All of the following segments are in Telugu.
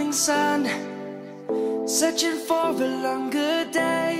morning sun, searching for a longer day.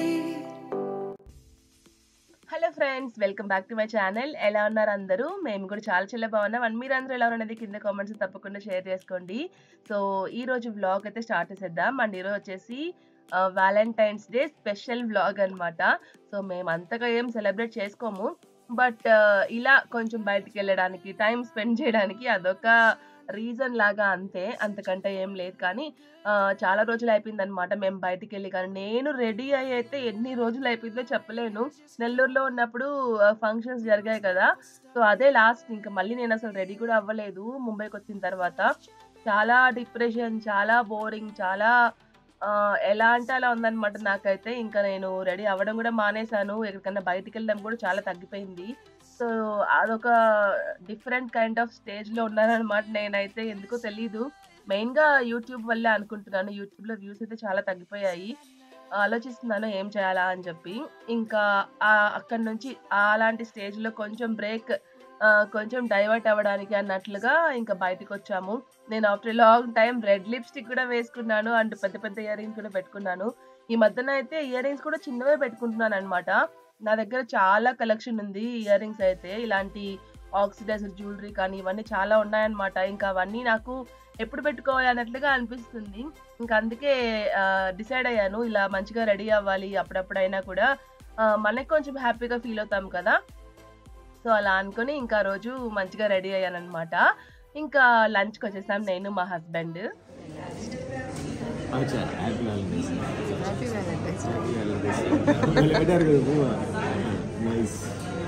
Hello friends welcome back to my channel ఎలా ఉన్నారు అందరూ మేము కూడా చాలా చాలా బాగున్నాం అండ్ మీరు అందరూ ఎలా ఉన్నది కింద కామెంట్స్ తప్పకుండా షేర్ చేసుకోండి సో ఈ రోజు వ్లాగ్ అయితే స్టార్ట్ చేసేద్దాం అండ్ ఈరోజు వచ్చేసి వ్యాలంటైన్స్ డే స్పెషల్ వ్లాగ్ అన్నమాట సో మేము అంతగా ఏం సెలబ్రేట్ చేసుకోము బట్ ఇలా కొంచెం బయటికి వెళ్ళడానికి టైం స్పెండ్ చేయడానికి అదొక రీజన్ లాగా అంతే అంతకంటే ఏం లేదు కానీ ఆ, చాలా రోజులు అయిపోయింది అనమాట మేము బయటికి వెళ్ళి కానీ నేను రెడీ అయ్యి అయితే ఎన్ని రోజులు అయిపోయిందో చెప్పలేను నెల్లూరులో ఉన్నప్పుడు ఫంక్షన్స్ జరిగాయి కదా సో అదే లాస్ట్ ఇంకా మళ్ళీ నేను అసలు రెడీ కూడా అవ్వలేదు ముంబైకి వచ్చిన తర్వాత చాలా డిప్రెషన్ చాలా బోరింగ్ చాలా ఆ, ఎలా అంటే అలా ఉందన్నమాట నాకైతే ఇంకా నేను రెడీ అవ్వడం కూడా మానేశాను ఎక్కడికన్నా బయటికి వెళ్ళడం కూడా చాలా తగ్గిపోయింది సో అదొక డిఫరెంట్ కైండ్ ఆఫ్ స్టేజ్లో ఉన్నానన్నమాట నేనైతే ఎందుకో తెలీదు మెయిన్గా యూట్యూబ్ వల్లే అనుకుంటున్నాను యూట్యూబ్లో వ్యూస్ అయితే చాలా తగ్గిపోయాయి ఆలోచిస్తున్నాను ఏం చేయాలా అని చెప్పి ఇంకా ఆ- అక్కడి నుంచి అలాంటి స్టేజ్లో కొంచెం బ్రేక్ కొంచెం డైవర్ట్ అవ్వడానికి అన్నట్లుగా ఇంకా బయటకు వచ్చాము నేను after long time red lipstick కూడా వేసుకున్నాను అండ్ పెద్ద పెద్ద ఇయర్ రింగ్స్ కూడా పెట్టుకున్నాను ఈ మధ్యన అయితే ఇయర్ రింగ్స్ కూడా చిన్నవే పెట్టుకుంటున్నాను అనమాట నా దగ్గర చాలా కలెక్షన్ ఉంది ఇయర్ రింగ్స్ అయితే ఇలాంటి ఆక్సిడైజర్ జ్యువెలరీ కానీ ఇవన్నీ చాలా ఉన్నాయన్నమాట ఇంకా అవన్నీ నాకు ఎప్పుడు పెట్టుకోవాలి అన్నట్లుగా అనిపిస్తుంది ఇంకా అందుకే డిసైడ్ అయ్యాను ఇలా మంచిగా రెడీ అవ్వాలి అప్పుడప్పుడైనా కూడా ఆ, మనకి కొంచెం హ్యాపీగా ఫీల్ అవుతాం కదా సో అలా అనుకుని ఇంకా ఆ రోజు మంచిగా రెడీ అయ్యాను అనమాట ఇంకా లంచ్కి వచ్చేసాం నేను మా హస్బెండ్ అచ్చా హ్యాపీ వ్యాలంటైన్స్ హ్యాపీ వ్యాలంటైన్స్ పెట్టారు కదా పువ్వు నైస్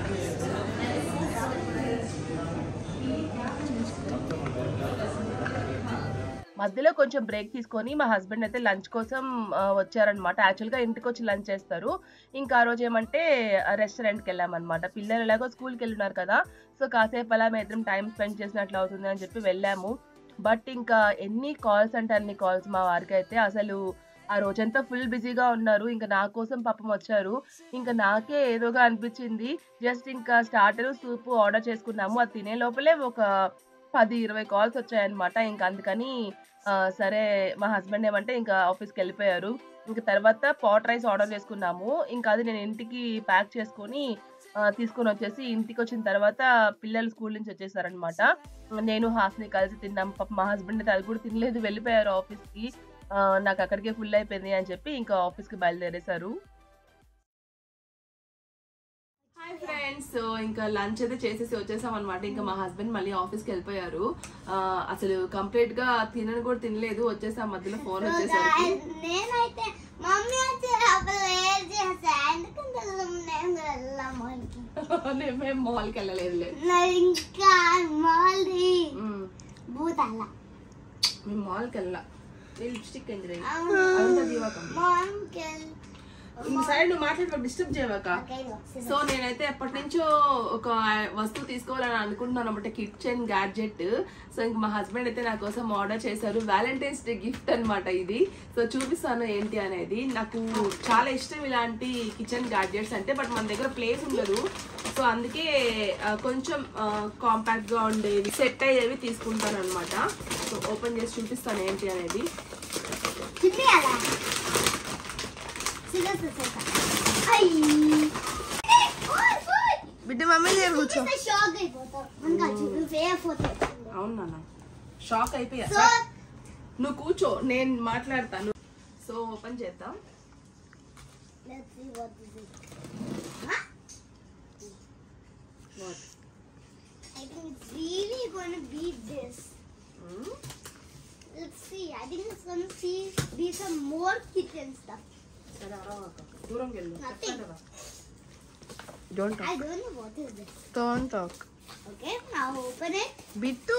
మధ్యలో కొంచెం బ్రేక్ తీసుకొని మా హస్బెండ్ అయితే లంచ్ కోసం ఆ, వచ్చారనమాట యాక్చువల్గా ఇంటికి వచ్చి లంచ్ చేస్తారు ఇంకా ఆ రోజు ఏమంటే రెస్టారెంట్కి వెళ్ళామన్నమాట పిల్లలు ఎలాగో స్కూల్కి వెళ్ళున్నారు కదా సో కాసేపు అలా మేము ఇద్దరం టైం స్పెండ్ చేసినట్లు అవుతుంది అని చెప్పి వెళ్ళాము బట్ ఇంకా ఎన్ని కాల్స్ అంటే అన్ని కాల్స్ మా వారికి అయితే అసలు ఆ రోజంతా ఫుల్ బిజీగా ఉన్నారు ఇంకా నా కోసం పాపం వచ్చారు ఇంకా నాకే ఏదోగా అనిపించింది జస్ట్ ఇంకా స్టార్టర్ సూప్ ఆర్డర్ చేసుకున్నాము అది తినే లోపలే ఒక పది ఇరవై కాల్స్ వచ్చాయన్నమాట ఇంకా అందుకని ఆ, సరే మా హస్బెండ్ ఏమంటే ఇంకా ఆఫీస్కి వెళ్ళిపోయారు ఇంకా తర్వాత పాట్ రైస్ ఆర్డర్ చేసుకున్నాము ఇంకా అది నేను ఇంటికి ప్యాక్ చేసుకొని ఆ, తీసుకొని వచ్చేసి ఇంటికి వచ్చిన తర్వాత పిల్లలు స్కూల్ నుంచి వచ్చేసారనమాట నేను హాస్ని కలిసి తిన్నాం పాప మా హస్బెండ్ అయితే అది కూడా తినలేదు వెళ్ళిపోయారు ఆఫీస్కి ఆ, నాకు అక్కడికే ఫుల్ అయిపోయింది అని చెప్పి ఇంకా ఆఫీస్కి బయలుదేరేశారు హాయ్ ఫ్రెండ్స్ సో ఇంకా లంచ్ అయితే చేసేసి వచ్చేసాం అనమాట ఇంకా మా హస్బెండ్ మళ్ళీ ఆఫీస్కి వెళ్ళిపోయారు ఆ, అసలు కంప్లీట్ గా తినని కూడా తినలేదు వచ్చేసాం మధ్యలో ఫోన్ వచ్చేసరికి నేనైతే మమ్మీ వచ్చి అప్పుడు ఏం చేసా ఎందుకంటే నేను వెళ్ళాము నేను మేము మాల్కి వెళ్ళలేదులే నాకు ఇంకా మాల్ది ఉమ్, భూతాల మేము మాల్కి వెళ్ళా లిప్స్టిక్ ఎంజాయ్ అవును. అదంతా దీవాక మామ్కి సైడ్ నువ్వు మాట్లాడి డిస్టర్బ్ చేయవాక సో నేనైతే ఎప్పటి నుంచో ఒక వస్తువు తీసుకోవాలని అనుకుంటున్నాను అనమాట కిచెన్ గ్యాడ్జెట్ సో ఇంక మా హస్బెండ్ అయితే నా కోసం ఆర్డర్ చేశారు వ్యాలంటైన్స్ డే గిఫ్ట్ అన్నమాట ఇది సో చూపిస్తాను ఏంటి అనేది నాకు చాలా ఇష్టం ఇలాంటి కిచెన్ గ్యాడ్జెట్స్ అంటే బట్ మన దగ్గర ప్లేస్ ఉండదు సో అందుకే ఆ, కొంచెం కాంపాక్ట్ గా ఉండేవి సెట్ అయ్యేవి తీసుకుంటాను అనమాట సో ఓపెన్ చేసి చూపిస్తాను ఏంటి అనేది తిప్పేయాలా సిగా చూసేసా అయ్యి బిడ్డ మమ్మీ దగ్గర కూర్చో షాక్ అయిపోతావు మనకు చూడు వేయపోతావు అవును నాన్న షాక్ అయిపోయా సో నువ్వు కూర్చో నేను మాట్లాడతాను సో ఓపెన్ చేద్దాం let's see what this is I think it's really going to be this. Let's see. I think it's going to see, be some more kitchen stuff. సరే అరవక దూరం వెళ్ళు Nothing. చెప్తా కదా don't I don't know what is this. Don't talk Okay, now open it. Bittu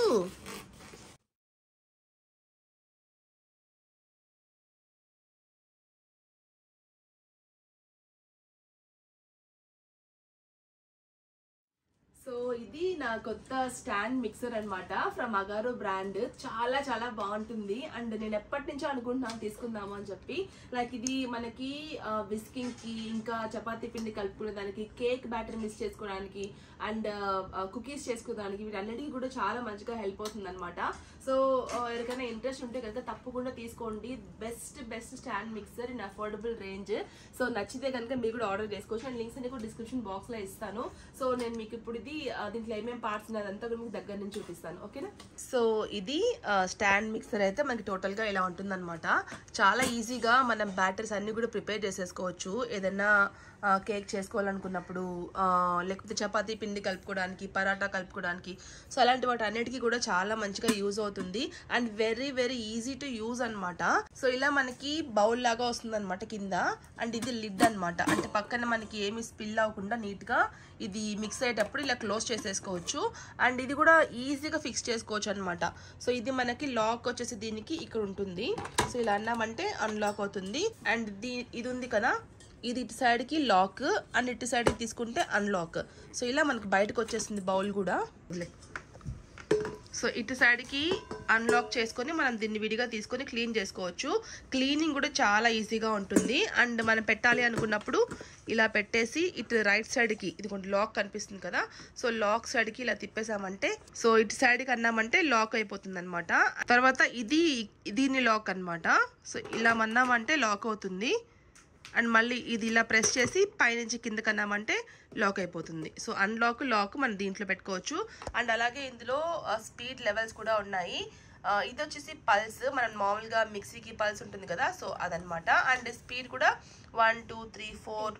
so ఇది నా కొత్త స్టాండ్ మిక్సర్ అన్నమాట ఫ్రమ్ అగారో బ్రాండ్ చాలా చాలా బాగుంటుంది అండ్ నేను ఎప్పటి నుంచో అనుకుంటున్నాను తీసుకుందాము అని చెప్పి లైక్ ఇది మనకి విస్కింగ్ కి ఇంకా చపాతీ పిండి కలుపుకునే దానికి కేక్ బ్యాటర్ మిక్స్ చేసుకోవడానికి అండ్ కుకీస్ చేసుకోవడానికి వీటన్నిటికీ కూడా చాలా మంచిగా హెల్ప్ అవుతుంది అనమాట సో ఎవరికైనా ఇంట్రెస్ట్ ఉంటే కనుక తప్పకుండా తీసుకోండి best best stand mixer in affordable range so నచ్చితే కనుక మీరు కూడా ఆర్డర్ చేసుకోవచ్చు అండ్ లింక్స్ అన్ని కూడా డిస్క్రిప్షన్ బాక్స్ లో ఇస్తాను సో నేను మీకు ఇప్పుడు ఇది ఆ, దీంట్లో ఏమేమి పార్ట్స్ ఉన్నదంతా కూడా మీకు దగ్గర నుంచి చూపిస్తాను ఓకేనా సో ఇది స్టాండ్ మిక్సర్ అయితే మనకి టోటల్ గా ఇలా ఉంటుందన్నమాట చాలా ఈజీగా మనం బ్యాటర్స్ అన్ని కూడా ప్రిపేర్ చేసేసుకోవచ్చు ఏదైనా కేక్ చేసుకోవాలనుకున్నప్పుడు ఆ, లేకపోతే చపాతీ పిండి కలుపుకోవడానికి పరాటా కలుపుకోవడానికి సో అలాంటి వాటి అన్నిటికీ కూడా చాలా మంచిగా యూజ్ అవుతుంది and very very easy to use అన్నమాట సో ఇలా మనకి బౌల్ లాగా వస్తుంది అనమాట కింద అండ్ ఇది లిడ్ అన్నమాట అంటే పక్కన మనకి ఏమి స్పిల్ అవ్వకుండా నీట్ గా ఇది మిక్స్ అయ్యేటప్పుడు ఇలా క్లోజ్ చేసేసుకోవచ్చు అండ్ ఇది కూడా ఈజీగా ఫిక్స్ చేసుకోవచ్చు అనమాట సో ఇది మనకి లాక్ వచ్చేసి దీనికి ఇక్కడ ఉంటుంది సో ఇలా అన్నామంటే అన్లాక్ అవుతుంది అండ్ దీ ఇది ఉంది కదా ఇది ఇటు సైడ్కి లాక్ అండ్ ఇటు సైడ్కి తీసుకుంటే అన్లాక్ సో ఇలా మనకి బయటకు వచ్చేసింది బౌల్ కూడా సో ఇటు సైడ్కి అన్లాక్ చేసుకొని మనం దీన్ని విడిగా తీసుకొని క్లీన్ చేసుకోవచ్చు క్లీనింగ్ కూడా చాలా ఈజీగా ఉంటుంది అండ్ మనం పెట్టాలి అనుకున్నప్పుడు ఇలా పెట్టేసి ఇటు రైట్ సైడ్కి ఇది కొంచెం లాక్ కనిపిస్తుంది కదా సో లాక్ సైడ్కి ఇలా తిప్పేసామంటే సో ఇటు సైడ్కి అన్నామంటే లాక్ అయిపోతుంది అనమాట తర్వాత ఇది దీన్ని లాక్ అన్నమాట సో ఇలా అన్నామంటే లాక్ అవుతుంది అండ్ మళ్ళీ ఇది ఇలా ప్రెస్ చేసి పైనుంచి కిందకి అన్నామంటే లాక్ అయిపోతుంది సో అన్లాక్ లాక్ మనం దీంట్లో పెట్టుకోవచ్చు అండ్ అలాగే ఇందులో స్పీడ్ లెవెల్స్ కూడా ఉన్నాయి ఆ, ఇది వచ్చేసి పల్స్ మనం మామూలుగా మిక్సీకి పల్స్ ఉంటుంది కదా సో అదనమాట అండ్ స్పీడ్ కూడా one two three four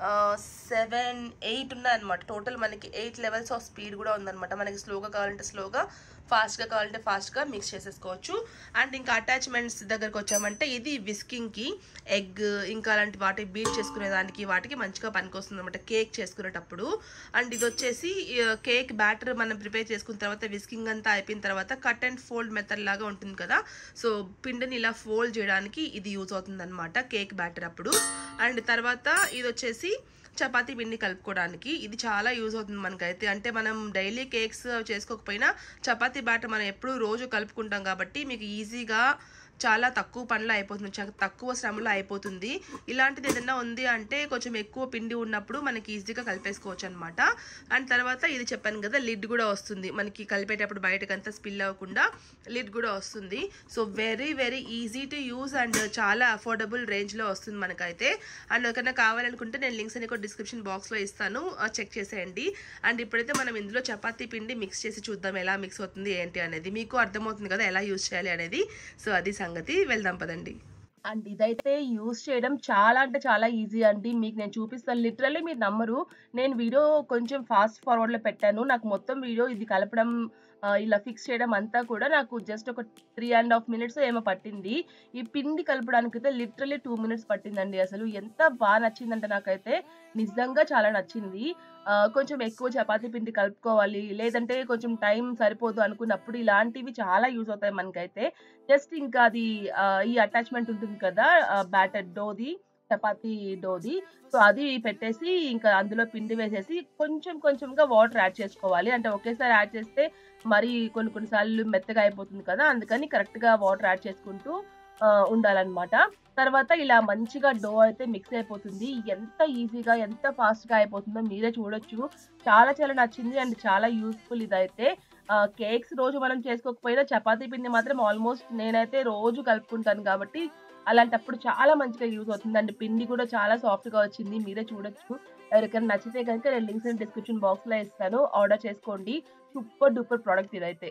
seven eight ఉన్నాయన్నమాట టోటల్ మనకి ఎయిట్ లెవెల్స్ ఆఫ్ స్పీడ్ కూడా ఉందన్నమాట మనకి స్లోగా కావాలంటే స్లోగా ఫాస్ట్గా కావాలంటే ఫాస్ట్గా మిక్స్ చేసేసుకోవచ్చు అండ్ ఇంకా అటాచ్మెంట్స్ దగ్గరకు వచ్చామంటే ఇది విస్కింగ్కి ఎగ్ ఇంకా అలాంటి వాటి బీట్ చేసుకునే దానికి వాటికి మంచిగా పనికొస్తుంది అనమాట కేక్ చేసుకునేటప్పుడు అండ్ ఇది వచ్చేసి కేక్ బ్యాటర్ మనం ప్రిపేర్ చేసుకున్న తర్వాత విస్కింగ్ అంతా అయిపోయిన తర్వాత కట్ అండ్ ఫోల్డ్ మెథడ్ లాగా ఉంటుంది కదా సో పిండిని ఇలా ఫోల్డ్ చేయడానికి ఇది యూజ్ అవుతుంది అనమాట కేక్ బ్యాటర్ అప్పుడు అండ్ తర్వాత ఇది వచ్చేసి చపాతీ పిండి కలుపుకోవడానికి ఇది చాలా యూజ్ అవుతుంది మనకైతే అంటే మనం డైలీ కేక్స్ చేసుకోకపోయినా చపాతీ బ్యాటర్ మనం ఎప్పుడూ రోజు కలుపుకుంటాం కాబట్టి మీకు ఈజీగా చాలా తక్కువ పనులు అయిపోతుంది చాలా తక్కువ శ్రమలో అయిపోతుంది ఇలాంటిది ఏదైనా ఉంది అంటే కొంచెం ఎక్కువ పిండి ఉన్నప్పుడు మనకి ఈజీగా కలిపేసుకోవచ్చు అనమాట అండ్ తర్వాత ఇది చెప్పాను కదా లిడ్ కూడా వస్తుంది మనకి కలిపేటప్పుడు బయటకంతా స్పిల్ అవ్వకుండా లిడ్ కూడా వస్తుంది so very very easy to use and చాలా అఫోర్డబుల్ రేంజ్లో వస్తుంది మనకైతే అండ్ ఎవరికైనా కావాలనుకుంటే నేను లింక్స్ అని కూడా డిస్క్రిప్షన్ బాక్స్లో ఇస్తాను చెక్ చేసేయండి అండ్ ఇప్పుడైతే మనం ఇందులో చపాతీ పిండి మిక్స్ చేసి చూద్దాం ఎలా మిక్స్ అవుతుంది ఏంటి అనేది మీకు అర్థమవుతుంది కదా ఎలా యూజ్ చేయాలి అనేది సో అది సంగతి వెళ్దాం పదండి అండ్ ఇదైతే యూస్ చేయడం చాలా అంటే చాలా ఈజీ అండి మీకు నేను చూపిస్తాను లిటరల్లీ మీరు నమ్మరు నేను వీడియో కొంచెం ఫాస్ట్ ఫార్వర్డ్లో పెట్టాను నాకు మొత్తం వీడియో ఇది కలపడం ఆ, ఇలా ఫిక్స్ చేయడం అంతా కూడా నాకు జస్ట్ ఒక త్రీ అండ్ హాఫ్ మినిట్స్ ఏమో పట్టింది ఈ పిండి కలపడానికి అయితే లిటరల్లీ టూ మినిట్స్ పట్టిందండి అసలు ఎంత బాగా నచ్చిందంటే నాకైతే నిజంగా చాలా నచ్చింది ఆ, కొంచెం ఎక్కువ చపాతీ పిండి కలుపుకోవాలి లేదంటే కొంచెం టైం సరిపోదు అనుకున్నప్పుడు ఇలాంటివి చాలా యూజ్ అవుతాయి మనకైతే జస్ట్ ఇంకా అది ఆ, ఈ అటాచ్మెంట్ ఉంటుంది కదా బ్యాటర్ డోది చపాతీ డోది సో అది పెట్టేసి ఇంకా అందులో పిండి వేసేసి కొంచెం కొంచెంగా వాటర్ యాడ్ చేసుకోవాలి అంటే ఒకేసారి యాడ్ చేస్తే మరి కొన్ని కొన్నిసార్లు మెత్తగా అయిపోతుంది కదా అందుకని కరెక్ట్ గా వాటర్ యాడ్ చేసుకుంటూ ఆ, ఉండాలన్నమాట తర్వాత ఇలా మంచిగా డో అయితే మిక్స్ అయిపోతుంది ఎంత ఈజీగా ఎంత ఫాస్ట్ గా అయిపోతుందో మీరే చూడొచ్చు చాలా చాలా నచ్చింది అండ్ చాలా యూస్ఫుల్ ఇదైతే కేక్స్ రోజు మనం చేసుకోకపోయినా చపాతీ పిండి మాత్రం ఆల్మోస్ట్ నేనైతే రోజు కలుపుకుంటాను కాబట్టి అలాంటప్పుడు చాలా మంచిగా యూజ్ అవుతుంది అండ్ పిండి కూడా చాలా సాఫ్ట్ గా వచ్చింది మీరే చూడొచ్చు ఎవరికైనా నచ్చితే కనుక నేను లింక్స్ డిస్క్రిప్షన్ బాక్స్ లో ఇస్తాను ఆర్డర్ చేసుకోండి సూపర్ డూపర్ ప్రోడక్ట్ ఇదైతే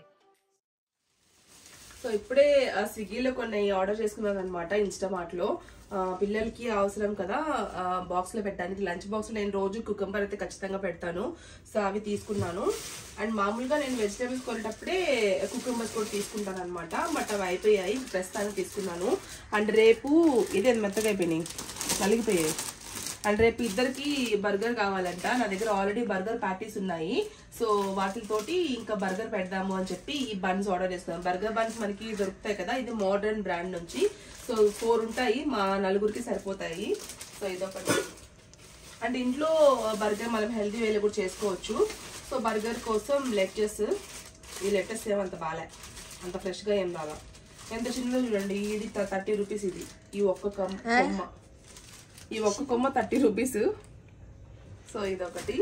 సో ఇప్పుడే ఆ, స్విగ్గీలో కొన్ని ఆర్డర్ చేసుకున్నాను అనమాట ఇన్స్టామార్ట్ లో ఆ, పిల్లలకి అవసరం కదా ఆ, బాక్స్ లో పెట్టడానికి లంచ్ బాక్స్ లో నేను రోజు కుకంబర్ అయితే ఖచ్చితంగా పెడతాను సో అవి తీసుకున్నాను అండ్ మామూలుగా నేను వెజిటేబుల్స్ కొనేటప్పుడే కుకంబర్స్ కూడా తీసుకుంటాను అనమాట బట్ అవి అయిపోయాయి ప్రస్తుతానికి తీసుకున్నాను అండ్ రేపు ఇదే మెత్తగా అయిపోయినాయి నలిగిపోయాయి అండ్ రేపు ఇద్దరికి బర్గర్ కావాలంట నా దగ్గర ఆల్రెడీ బర్గర్ ప్యాటీస్ ఉన్నాయి సో వాటితోటి ఇంకా బర్గర్ పెడదాము అని చెప్పి ఈ బన్స్ ఆర్డర్ చేస్తాం బర్గర్ బన్స్ మనకి దొరుకుతాయి కదా ఇది మోడర్న్ బ్రాండ్ నుంచి సో ఫోర్ ఉంటాయి మా నలుగురికి సరిపోతాయి సో ఇదొకటి అండ్ ఇంట్లో బర్గర్ మనం హెల్తీ వేలో కూడా చేసుకోవచ్చు సో సో బర్గర్ కోసం లెట్టెస్ ఈ లెట్టెస్ ఏమో అంత బాలే అంత ఫ్రెష్గా ఏం రాలా ఎంత చిన్నదో చూడండి ఇది థర్టీ రూపీస్ ఇది ఈ ఒక్క కమ్- కొమ్మ ఈ ఒక్క కొమ్మ థర్టీ రూపీస్ సో ఇదొకటి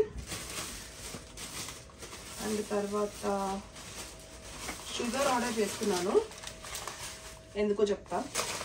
అండ్ తర్వాత షుగర్ ఆర్డర్ చేసుకున్నాను ఎందుకో చెప్తా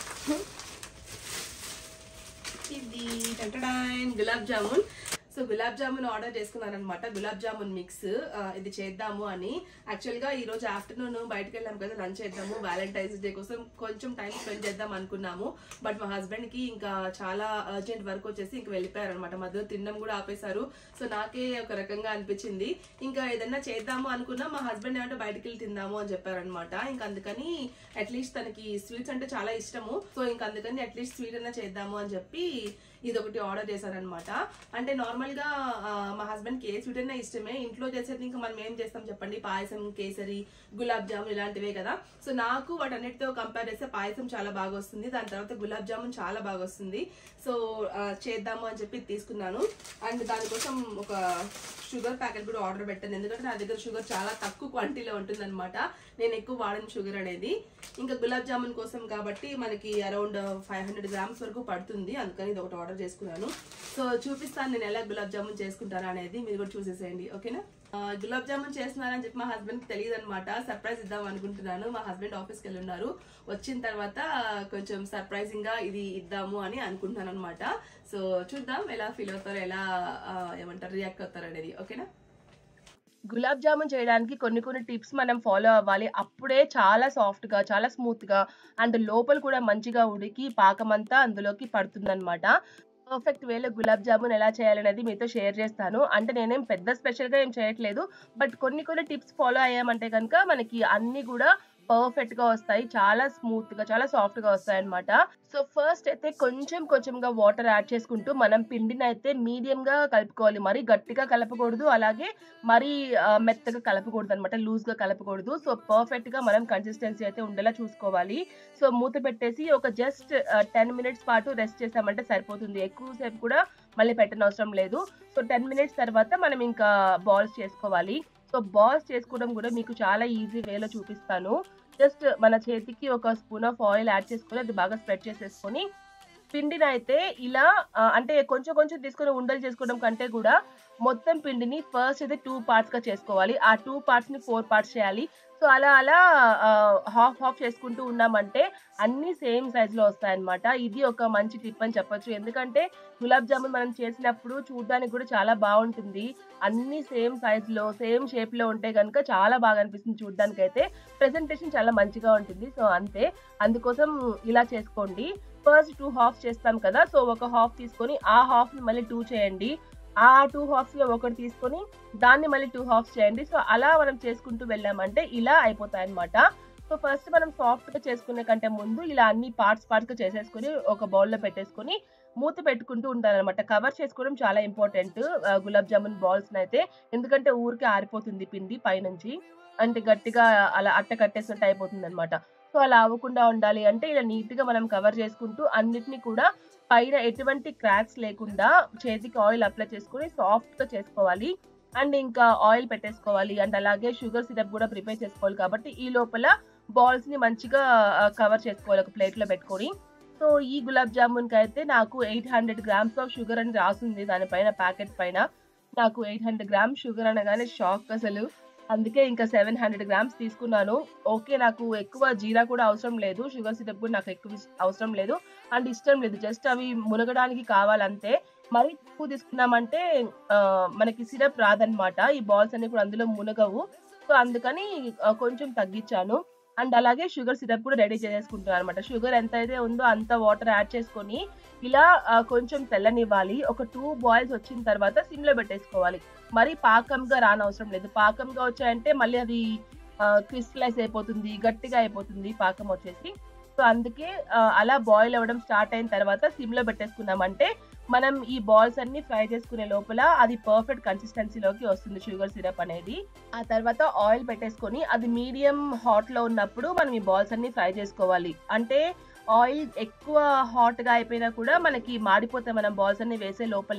ఇది టంటడాన్ గులాబ్ జామున్ సో గులాబ్ జామున్ ఆర్డర్ చేసుకున్నాను అనమాట గులాబ్ జామున్ మిక్స్ ఇది చేద్దాము అని యాక్చువల్ గా ఈ రోజు ఆఫ్టర్నూన్ బయటకు వెళ్ళాం కదా లంచ్ చేద్దాము వ్యాలంటైన్స్ డే కోసం కొంచెం టైం స్పెండ్ చేద్దాం అనుకున్నాము బట్ మా హస్బెండ్ కి ఇంకా చాలా అర్జెంట్ వర్క్ వచ్చేసి ఇంకా వెళ్ళిపోయారు అనమాట మధ్యలో తినడం కూడా ఆపేశారు సో నాకే ఒక రకంగా అనిపించింది ఇంకా ఏదన్నా చేద్దాము అనుకున్నా మా హస్బెండ్ ఏమంటే బయటకు వెళ్ళి తిందాము అని చెప్పారనమాట ఇంకా అందుకని అట్లీస్ట్ తనకి స్వీట్స్ అంటే చాలా ఇష్టము సో ఇంకా అందుకని అట్లీస్ట్ స్వీట్ అన్నా చేద్దాము అని చెప్పి ఇది ఒకటి ఆర్డర్ చేశారనమాట అంటే నార్మల్ గా ఆ, మా హస్బెండ్ కి ఏ స్వీట్ అయినా ఇష్టమే ఇంట్లో చేసేది ఇంకా మనం ఏం చేస్తాం చెప్పండి పాయసం కేసరి గులాబ్ జామున్ ఇలాంటివే కదా సో నాకు వాటన్నిటితో కంపేర్ చేస్తే పాయసం చాలా బాగా వస్తుంది దాని తర్వాత గులాబ్ జామున్ చాలా బాగా వస్తుంది సో ఆ, చేద్దాము అని చెప్పి తీసుకున్నాను అండ్ దానికోసం ఒక షుగర్ ప్యాకెట్ కూడా ఆర్డర్ పెట్టాను ఎందుకంటే నా దగ్గర షుగర్ చాలా తక్కువ క్వాంటిటీలో ఉంటుంది నేను ఎక్కువ వాడను షుగర్ అనేది ఇంకా గులాబ్ జామున్ కోసం కాబట్టి మనకి అరౌండ్ ఫైవ్ హండ్రెడ్ గ్రామ్స్ వరకు పడుతుంది అందుకని ఇది ఒకటి ఆర్డర్ చేసుకున్నాను సో చూపిస్తాను నేను ఎలా గులాబ్ జామున్ చేసుకుంటాను అనేది మీరు కూడా చూసేసేయండి ఓకేనా ఆ, గులాబ్ జామున్ చేస్తున్నానని చెప్పి మా హస్బెండ్ కి తెలియదు అనమాట సర్ప్రైజ్ ఇద్దాం అనుకుంటున్నాను మా హస్బెండ్ ఆఫీస్కి వెళ్ళి ఉన్నారు వచ్చిన తర్వాత కొంచెం సర్ప్రైజింగ్ గా ఇది ఇద్దాము అని అనుకుంటున్నాను అనమాట సో చూద్దాం ఎలా ఫీల్ అవుతారో ఎలా ఆ, ఏమంటారు రియాక్ట్ అవుతారు అనేది ఓకేనా గులాబ్ జామున్ చేయడానికి కొన్ని కొన్ని టిప్స్ మనం ఫాలో అవ్వాలి అప్పుడే చాలా సాఫ్ట్ గా చాలా స్మూత్ గా అండ్ లోపల కూడా మంచిగా ఉడికి పాకం అంతా అందులోకి పడుతుందన్నమాట పర్ఫెక్ట్ వేలో గులాబ్ జామున్ ఎలా చేయాలనేది మీతో షేర్ చేస్తాను అంటే నేనేం పెద్ద స్పెషల్ గా ఏం చేయట్లేదు బట్ కొన్ని కొన్ని టిప్స్ ఫాలో అయ్యామంటే కనుక మనకి అన్ని కూడా పర్ఫెక్ట్ గా వస్తాయి చాలా స్మూత్ గా చాలా సాఫ్ట్ గా వస్తాయి అనమాట సో ఫస్ట్ అయితే కొంచెం కొంచెంగా వాటర్ యాడ్ చేసుకుంటూ మనం పిండిని అయితే మీడియం గా కలుపుకోవాలి మరీ గట్టిగా కలపకూడదు అలాగే మరీ ఆ, మెత్తగా కలపకూడదు అనమాట లూజ్ గా కలపకూడదు సో పర్ఫెక్ట్ గా మనం కన్సిస్టెన్సీ అయితే ఉండేలా చూసుకోవాలి సో మూత పెట్టేసి ఒక జస్ట్ టెన్ మినిట్స్ పాటు రెస్ట్ చేసామంటే సరిపోతుంది ఎక్కువసేపు కూడా మళ్ళీ పెట్టనవసరం లేదు సో టెన్ మినిట్స్ తర్వాత మనం ఇంకా బాల్స్ చేసుకోవాలి సో బాల్స్ చేసుకోవడం కూడా మీకు చాలా ఈజీ వేలో చూపిస్తాను జస్ట్ మన చేతికి ఒక స్పూన్ ఆఫ్ ఆయిల్ యాడ్ చేసుకొని అది బాగా స్ప్రెడ్ చేసేసుకొని పిండిని అయితే ఇలా ఆ, అంటే కొంచెం కొంచెం తీసుకొని ఉండలు చేసుకోవడం కంటే కూడా మొత్తం పిండిని ఫస్ట్ అయితే టూ పార్ట్స్ గా చేసుకోవాలి ఆ టూ పార్ట్స్ ని ఫోర్ పార్ట్స్ చేయాలి సో అలా అలా హాఫ్ హాఫ్ చేసుకుంటూ ఉన్నామంటే అన్ని సేమ్ సైజ్ లో వస్తాయన్నమాట ఇది ఒక మంచి టిప్ అని చెప్పొచ్చు ఎందుకంటే గులాబ్ జామున్ మనం చేసినప్పుడు చూడడానికి కూడా చాలా బాగుంటుంది అన్ని సేమ్ సైజ్ లో సేమ్ షేప్ లో ఉంటే కనుక చాలా బాగా అనిపిస్తుంది చూడడానికి అయితే ప్రెసెంటేషన్ చాలా మంచిగా ఉంటుంది సో అంతే అందుకోసం ఇలా చేసుకోండి ఫస్ట్ టూ హాఫ్ చేస్తాం కదా సో ఒక హాఫ్ తీసుకొని ఆ హాఫ్ ని మళ్ళీ టూ చేయండి ఆ టూ హాఫ్స్ లో ఒకటి తీసుకొని దాన్ని మళ్ళీ టూ హాఫ్స్ చేయండి సో అలా మనం చేసుకుంటూ వెళ్ళామంటే ఇలా అయిపోతాయి అనమాట సో ఫస్ట్ మనం సాఫ్ట్ గా చేసుకునే కంటే ముందు ఇలా అన్ని పార్ట్స్ పార్ట్స్ గా చేసేసుకొని ఒక బౌల్ లో పెట్టేసుకొని మూత పెట్టుకుంటూ ఉంటారనమాట కవర్ చేసుకోవడం చాలా ఇంపార్టెంట్ గులాబ్ జామున్ బాల్స్ అయితే ఎందుకంటే ఊరికే ఆరిపోతుంది పిండి పైనుంచి అంటే గట్టిగా అలా అట్ట కట్టేసినట్టు అయిపోతుంది అనమాట సో అలా అవ్వకుండా ఉండాలి అంటే ఇలా నీట్ గా మనం కవర్ చేసుకుంటూ అన్నిటిని కూడా పైన ఎటువంటి క్రాక్స్ లేకుండా చేతికి ఆయిల్ అప్లై చేసుకొని సాఫ్ట్ గా చేసుకోవాలి అండ్ ఇంకా ఆయిల్ పెట్టేసుకోవాలి అండ్ అలాగే షుగర్ సిరప్ కూడా ప్రిపేర్ చేసుకోవాలి కాబట్టి ఈ లోపల బాల్స్ ని మంచిగా కవర్ చేసుకోవాలి ఒక ప్లేట్ లో పెట్టుకొని సో ఈ గులాబ్ జామున్ కి అయితే నాకు eight hundred grams of sugar అని రాసింది దానిపైన ప్యాకెట్ పైన నాకు ఎయిట్ హండ్రెడ్ గ్రామ్స్ షుగర్ అనగానే షాక్ అసలు అందుకే ఇంకా సెవెన్ హండ్రెడ్ గ్రామ్స్ తీసుకున్నాను ఓకే నాకు ఎక్కువ జీరా కూడా అవసరం లేదు షుగర్ సిరప్ కూడా నాకు ఎక్కువ ఇస్- అవసరం లేదు అండ్ ఇష్టం లేదు జస్ట్ అవి మునగడానికి కావాలంతే మరి ఎక్కువ తీసుకున్నామంటే ఆ, మనకి సిరప్ రాదనమాట ఈ బాల్స్ అన్ని కూడా అందులో మునగవు సో అందుకని ఆ, కొంచెం తగ్గించాను అండ్ అలాగే షుగర్ సిరప్ కూడా రెడీ చేసేసుకుంటున్నాను అనమాట షుగర్ ఎంత అయితే ఉందో అంత వాటర్ యాడ్ చేసుకొని ఇలా ఆ, కొంచెం తెల్లనివ్వాలి ఒక టూ బాయిల్స్ వచ్చిన తర్వాత సిమ్ లో పెట్టేసుకోవాలి మరి పాకంగా రానవసరం లేదు పాకంగా వచ్చాయంటే మళ్ళీ అది క్రిస్టలైజ్ అయిపోతుంది గట్టిగా అయిపోతుంది పాకం వచ్చేసి సో అందుకే ఆ, అలా బాయిల్ అవ్వడం స్టార్ట్ అయిన తర్వాత సిమ్ లో పెట్టేసుకున్నామంటే మనం ఈ బాల్స్ అన్ని ఫ్రై చేసుకునే లోపల అది పర్ఫెక్ట్ కన్సిస్టెన్సీలోకి వస్తుంది షుగర్ సిరప్ అనేది ఆ తర్వాత ఆయిల్ పెట్టేసుకొని అది మీడియం హాట్ లో ఉన్నప్పుడు మనం ఈ బాల్స్ అన్ని ఫ్రై చేసుకోవాలి అంటే ఆయిల్ ఎక్కువ హాట్ గా అయిపోయినా కూడా మనకి మాడిపోతాయి మనం బాల్స్ అన్ని వేసే లోపలే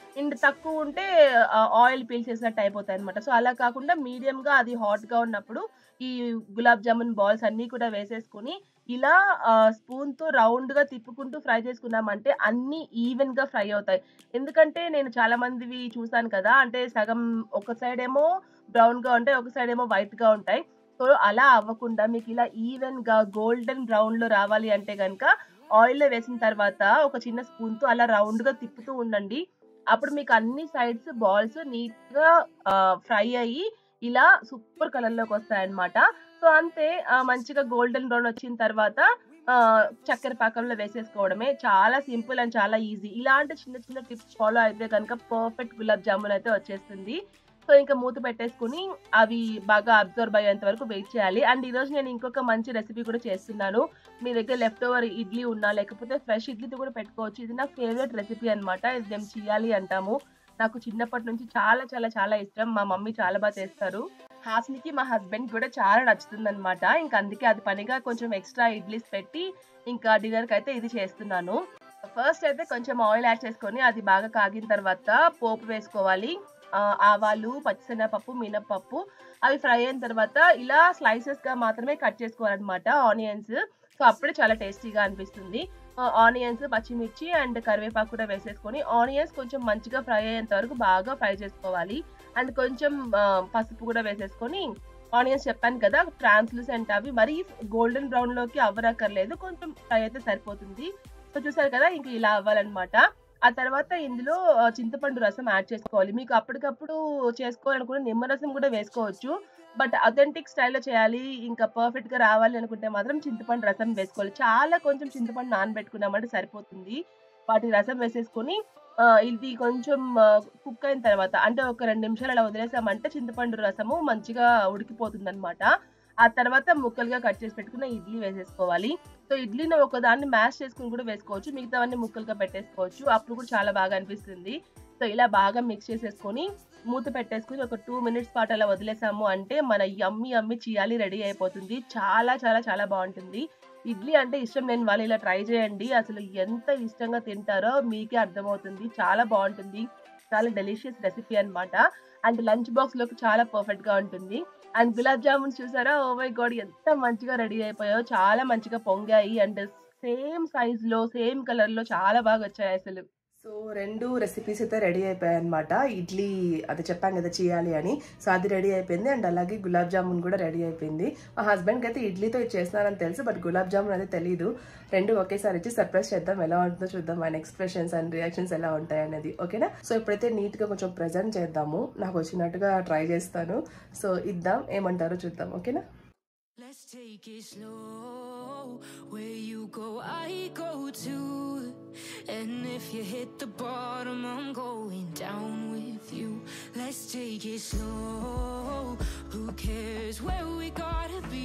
అండ్ తక్కువ ఉంటే ఆయిల్ పీల్చేసినట్టు అయిపోతాయి అనమాట సో అలా కాకుండా మీడియంగా అది హాట్గా ఉన్నప్పుడు ఈ గులాబ్ జామున్ బాల్స్ అన్నీ కూడా వేసేసుకొని ఇలా స్పూన్తో రౌండ్గా తిప్పుకుంటూ ఫ్రై చేసుకున్నామంటే అన్నీ ఈవెన్గా ఫ్రై అవుతాయి ఎందుకంటే నేను చాలా మందివి చూసాను కదా అంటే సగం ఒక సైడ్ ఏమో బ్రౌన్గా ఉంటాయి ఒక సైడ్ ఏమో వైట్గా ఉంటాయి సో అలా అవ్వకుండా మీకు ఇలా ఈవెన్గా గోల్డెన్ బ్రౌన్లో రావాలి అంటే కనుక ఆయిల్లో వేసిన తర్వాత ఒక చిన్న స్పూన్తో అలా రౌండ్గా తిప్పుతూ ఉండండి అప్పుడు మీకు అన్ని సైడ్స్ బాల్స్ నీట్గా ఫ్రై అయ్యి ఇలా సూపర్ కలర్లోకి వస్తాయన్నమాట సో అంతే ఆ, మంచిగా గోల్డెన్ బ్రౌన్ వచ్చిన తర్వాత ఆ, చక్కెర పాకంలో వేసేసుకోవడమే చాలా సింపుల్ అండ్ చాలా ఈజీ ఇలాంటి చిన్న చిన్న టిప్స్ ఫాలో అయితే కనుక పర్ఫెక్ట్ గులాబ్ జామున్ అయితే వచ్చేస్తుంది సో ఇంకా మూత పెట్టేసుకుని అవి బాగా అబ్జర్వ్ అయ్యేంత వరకు వెయిట్ చేయాలి అండ్ ఈరోజు నేను ఇంకొక మంచి రెసిపీ కూడా చేస్తున్నాను మీ దగ్గర లెఫ్ట్ ఓవర్ ఇడ్లీ ఉన్నా లేకపోతే ఫ్రెష్ ఇడ్లీతో కూడా పెట్టుకోవచ్చు ఇది నా ఫేవరెట్ రెసిపీ అన్నమాట ఇది మేము చేయాలి అంటాము నాకు చిన్నప్పటి నుంచి చాలా చాలా చాలా ఇష్టం మా మమ్మీ చాలా బాగా చేస్తారు హాస్నికి మా హస్బెండ్ కూడా చాలా నచ్చుతుంది అనమాట ఇంకా అందుకే అది పనిగా కొంచెం ఎక్స్ట్రా ఇడ్లీస్ పెట్టి ఇంకా డిన్నర్కి అయితే ఇది చేస్తున్నాను ఫస్ట్ అయితే కొంచెం ఆయిల్ యాడ్ చేసుకొని అది బాగా కాగిన తర్వాత పోపు వేసుకోవాలి ఆ, ఆవాలు పచ్చిశనగపప్పు మినప్పప్పు అవి ఫ్రై అయిన తర్వాత ఇలా స్లైసెస్ గా మాత్రమే కట్ చేసుకోవాలన్నమాట ఆనియన్స్ సో అప్పుడే చాలా టేస్టీగా అనిపిస్తుంది ఆనియన్స్ పచ్చిమిర్చి అండ్ కరివేపాకు కూడా వేసేసుకొని ఆనియన్స్ కొంచెం మంచిగా ఫ్రై అయ్యేంత వరకు బాగా ఫ్రై చేసుకోవాలి అండ్ కొంచెం ఆ, పసుపు కూడా వేసేసుకొని ఆనియన్స్ చెప్పాను కదా ట్రాన్స్లూసెంట్ అవి మరీ గోల్డెన్ బ్రౌన్ లోకి అవ్వరక్కర్లేదు కొంచెం ఫ్రై అయితే సరిపోతుంది సో చూసారు కదా ఇంక ఇలా అవ్వాలన్నమాట ఆ తర్వాత ఇందులో ఆ, చింతపండు రసం యాడ్ చేసుకోవాలి మీకు అప్పటికప్పుడు చేసుకోవాలనుకుంటే నిమ్మరసం కూడా వేసుకోవచ్చు బట్ అథెంటిక్ స్టైల్లో చేయాలి ఇంకా పర్ఫెక్ట్ గా రావాలి అనుకుంటే మాత్రం చింతపండు రసం వేసుకోవాలి చాలా కొంచెం చింతపండు నానబెట్టుకున్నామంటే సరిపోతుంది వాటి రసం వేసేసుకొని ఆ, ఇది కొంచెం కుక్ అయిన తర్వాత అంటే ఒక రెండు నిమిషాలు అలా వదిలేసామంటే చింతపండు రసము మంచిగా ఉడికిపోతుంది అనమాట ఆ తర్వాత ముక్కలుగా కట్ చేసి పెట్టుకున్న ఇడ్లీ వేసేసుకోవాలి సో ఇడ్లీని ఒక దాన్ని మ్యాష్ చేసుకుని కూడా వేసుకోవచ్చు మిగతావన్నీ ముక్కలుగా పెట్టేసుకోవచ్చు అప్పుడు కూడా చాలా బాగా అనిపిస్తుంది సో ఇలా బాగా మిక్స్ చేసేసుకొని మూత పెట్టేసుకుని ఒక టూ మినిట్స్ పాటు అలా వదిలేసాము అంటే మన యమ్మి యమ్మి చియాలి రెడీ అయిపోతుంది చాలా చాలా చాలా బాగుంటుంది ఇడ్లీ అంటే ఇష్టం లేని వాళ్ళు ఇలా ట్రై చేయండి అసలు ఎంత ఇష్టంగా తింటారో మీకే అర్థమవుతుంది చాలా బాగుంటుంది చాలా డెలిషియస్ రెసిపీ అన్నమాట అండ్ లంచ్ బాక్స్ లోకి చాలా పర్ఫెక్ట్ గా ఉంటుంది అండ్ గులాబ్ జామున్స్ చూసారా ఓ మై గాడ్ ఎంత మంచిగా రెడీ అయిపోయాయో చాలా మంచిగా పొంగాయి అండ్ సేమ్ సైజ్ లో సేమ్ కలర్ లో చాలా బాగా వచ్చాయి అసలు సో రెండు రెసిపీస్ అయితే రెడీ అయిపోయాయి అనమాట ఇడ్లీ అది చెప్పాను కదా చేయాలి అని సో అది రెడీ అయిపోయింది అండ్ అలాగే గులాబ్ జామున్ కూడా రెడీ అయిపోయింది మా హస్బెండ్కి అయితే ఇడ్లీతో ఇది చేస్తున్నారని తెలుసు బట్ గులాబ్ జామున్ అయితే తెలియదు రెండు ఒకేసారి ఇచ్చి సర్ప్రైజ్ చేద్దాం ఎలా ఉంటుందో చూద్దాం ఆయన ఎక్స్ప్రెషన్స్ అండ్ రియాక్షన్స్ ఎలా ఉంటాయి అనేది ఓకేనా సో ఇప్పుడైతే నీట్ గా కొంచెం ప్రెజెంట్ చేద్దాము నాకు వచ్చినట్టుగా ట్రై చేస్తాను సో ఇద్దాం ఏమంటారో చూద్దాం ఓకేనా Let's take it slow. Where you go, I go too. And if you hit the bottom, I'm going down with you. Let's take it slow. Who cares where we gotta be?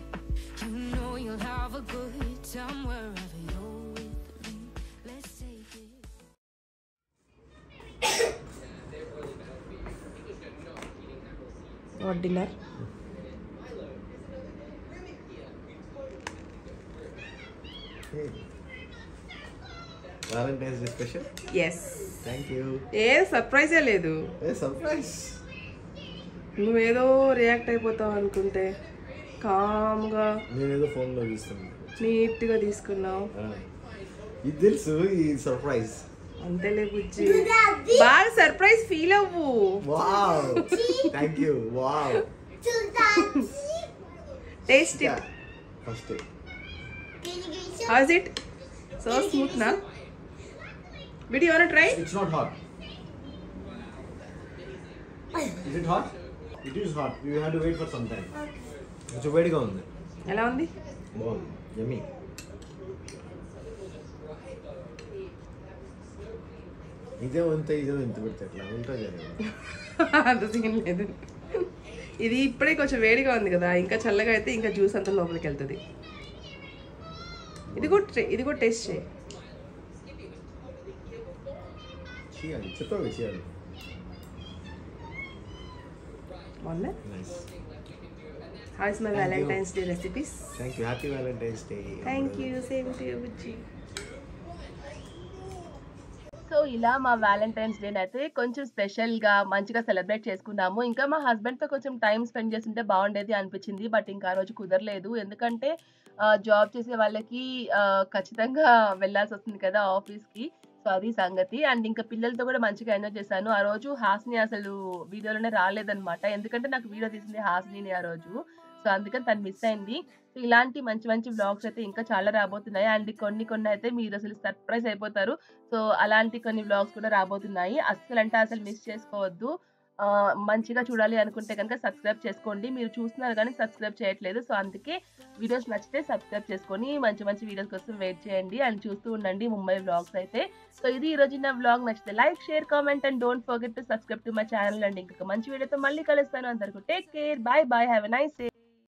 You know you'll have a good time wherever you're with me. Let's take it. Dinner valentine's day special yes thank you ఏ సర్ప్రైజే లేదు ఏ సర్ప్రైజ్ నువ్వేదో రియాక్ట్ అయిపోతావు అనుకుంటే కామ్గా నేనేదో ఫోన్లో చూస్తున్నాను నీట్గా తీసుకున్నావు ఆ. ఇది తెలుసు ఈ సర్ప్రైజ్ అంతేలే బుజ్జి బాగా సర్ప్రైజ్ ఫీల్ అవ్వు wow thank you wow taste it first how's it so smooth నా with you try it's not hot is it hot it is hot you have to wait for some time కొంచెం వేడిగా ఉంది ఎలా ఉంది బాగుంది యమ్మీ ఇదే ఇంత ఇదే ఇంత పెడితే ఎట్లా ఉంటా జరిగింది అంత సీన్ లేదు ఇది ఇప్పుడే కొంచెం వేడిగా ఉంది కదా ఇంకా చల్లగా అయితే ఇంకా జ్యూస్ అంతా లోపలికి వెళ్తుంది ఇది కూడా ట్రై- ఇది కూడా టేస్ట్ చేయి చేయాలి చెప్పాలి చేయాలి బాగుందా nice how's my Thank you. Valentine's day recipes thank you happy valentine's day thank you same to you బుజ్జి సో ఇలా మా వ్యాలంటైన్స్ డే అయితే కొంచెం స్పెషల్ గా మంచిగా సెలబ్రేట్ చేసుకున్నాము ఇంకా మా హస్బెండ్ తో కొంచెం టైం స్పెండ్ చేస్తుంటే బాగుండేది అనిపించింది బట్ ఇంకా ఆ రోజు కుదరలేదు ఎందుకంటే జాబ్ చేసే వాళ్ళకి ఆ, ఖచ్చితంగా వెళ్ళాల్సి వస్తుంది కదా ఆఫీస్ కి సో అది సంగతి అండ్ ఇంకా పిల్లలతో కూడా మంచిగా ఎంజాయ్ చేశాను ఆ రోజు హాస్ని అసలు వీడియోలోనే రాలేదన్నమాట ఎందుకంటే నాకు వీడియో తీసింది హాస్ని ఆ రోజు సో అందుకని తను మిస్ అయింది సో ఇలాంటి మంచి మంచి వ్లాగ్స్ అయితే ఇంకా చాలా రాబోతున్నాయి అండ్ కొన్ని కొన్ని అయితే మీరు అసలు సర్ప్రైజ్ అయిపోతారు సో అలాంటి కొన్ని వ్లాగ్స్ కూడా రాబోతున్నాయి అస్సలు అంటే అసలు మిస్ చేసుకోవద్దు ఆ, మంచిగా చూడాలి అనుకుంటే కనుక సబ్స్క్రైబ్ చేసుకోండి మీరు చూస్తున్నారు కానీ సబ్స్క్రైబ్ చేయట్లేదు సో అందుకే వీడియోస్ నచ్చితే సబ్స్క్రైబ్ చేసుకొని మంచి మంచి వీడియోస్ కోసం వెయిట్ చేయండి అండ్ చూస్తూ ఉండండి ముంబై వ్లాగ్స్ అయితే సో ఇది ఈ రోజు నా వ్లాగ్ నచ్చితే like share comment and don't forget to subscribe to my channel and ఇంకొక మంచి వీడియోతో మళ్ళీ కలుస్తాను అందరికీ take care bye bye have a nice day